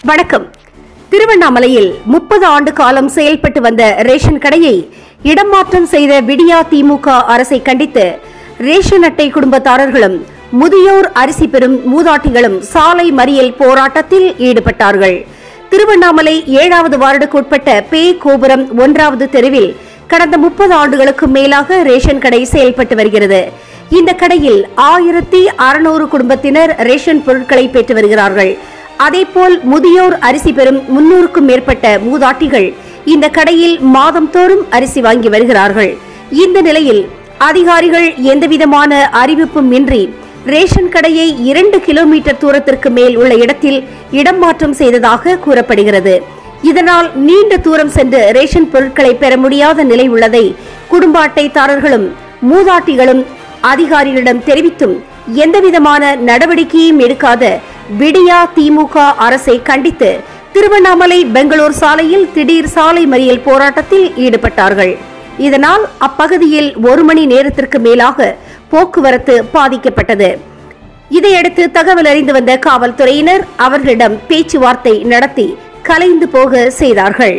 வணக்கம் திருவண்ணாமலையில் முப்பது ஆண்டு காலம் செயல்பட்டு வந்த ரேஷன் கடையை இடமாற்றம் செய்த விடியா திமுக அரசை கண்டித்து ரேஷன் அட்டை குடும்பத்தாரர்களும் முதியோர் அரிசி பெறும் மூதாட்டிகளும் சாலை மறியல் போராட்டத்தில் ஈடுபட்டார்கள் திருவண்ணாமலை ஏழாவது வார்டுக்கு உட்பட்ட பே கோபுரம் ஒன்றாவது தெருவில் கடந்த முப்பது ஆண்டுகளுக்கு மேலாக ரேஷன் கடை செயல்பட்டு வருகிறது இந்த கடையில் ஆயிரத்தி அறுநூறு குடும்பத்தினர் ரேஷன் பொருட்களை பெற்று வருகிறார்கள் அதேபோல் முதியோர் அரிசி பெறும் முன்னூறுக்கும் மேற்பட்ட மூதாட்டிகள் இந்த கடையில் மாதம்தோறும் அரிசி வாங்கி வருகிறார்கள் இந்த நிலையில் அதிகாரிகள் எந்தவிதமான அறிவிப்பும் இன்றி ரேஷன் கடையை இரண்டு கிலோமீட்டர் தூரத்திற்கு மேல் உள்ள இடத்தில் இடம் மாற்றம் செய்ததாக கூறப்படுகிறது இதனால் நீண்ட தூரம் சென்று ரேஷன் பொருட்களை பெற முடியாத நிலை உள்ளதை குடும்ப அட்டைதாரர்களும் மூதாட்டிகளும் அதிகாரிகளிடம் தெரிவித்தும் எந்தவிதமான நடவடிக்கையும் எடுக்காத விடியா திமுக அரசை கண்டித்து திருவண்ணாமலை பெங்களூர் சாலையில் திடீர் சாலை மறியல் போராட்டத்தில் ஈடுபட்டார்கள் இதனால் அப்பகுதியில் ஒரு மணி நேரத்திற்கு மேலாக போக்குவரத்து பாதிக்கப்பட்டது இதையடுத்து தகவல் அறிந்து வந்த காவல்துறையினர் அவர்களிடம் பேச்சுவார்த்தை நடத்தி கலைந்து போக செய்தார்கள்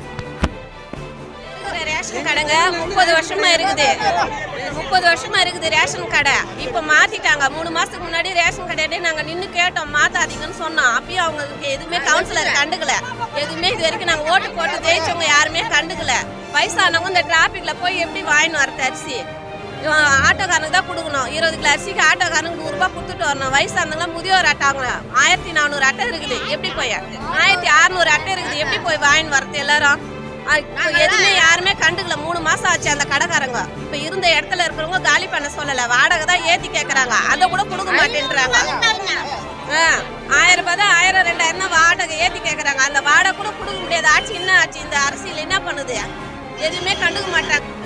இருக்கிற ரேஷன் கடைங்க முப்பது வருஷமா இருக்குது முப்பது வருஷமா இருக்குது ரேஷன் கடை இப்போ மாத்திட்டாங்க மூணு மாசத்துக்கு முன்னாடி ரேஷன் கடையிலே நாங்க நின்று கேட்டோம் மாத்தாதீங்கன்னு சொன்னோம் அப்பயும் அவங்களுக்கு எதுவுமே கவுன்சிலர் கண்டுக்கல எதுவுமே இது வரைக்கும் நாங்க ஓட்டு போட்டு ஜெயிச்சவங்க யாருமே கண்டுக்கல வயசானவங்க இந்த டிராபிக்ல போய் எப்படி வாங்கின்னு வரது அரிசி இவன் ஆட்டோக்காரனுக்கு தான் கொடுக்கணும் இருபது கிலோ அரிசிக்கு ஆட்டோக்காரனுக்கு நூறுரூபா கொடுத்துட்டு வரணும் வயசானவங்க முதியோர் அட்டை அவங்க ஆயிரத்தி நானூறு அட்டை இருக்குது எப்படி போய் ஆயிரத்தி அறுநூறு அட்டை இருக்குது எப்படி போய் வாங்கின்னு வரது எல்லாரும் அஹ் இப்ப எதுவுமே யாருமே கண்டுக்கல மூணு மாசம் ஆச்சு அந்த கடைக்காரங்க இப்ப இருந்த இடத்துல இருக்கிறவங்க காலி பண்ண சொல்லல வாடகை தான் ஏத்தி கேக்குறாங்க அதை கூட கொடுக்க மாட்டேன்றாங்க அஹ் ஆயிரம் ரூபாய் தான் ஆயிரம் ரெண்டாயிரம் தான் வாடகை ஏத்தி கேக்குறாங்க அந்த வாடகை கூட கொடுக்க முடியாது ஆட்சி என்ன ஆச்சு இந்த அரசியல் என்ன பண்ணுது எதுவுமே கண்டுக்க மாட்டாங்க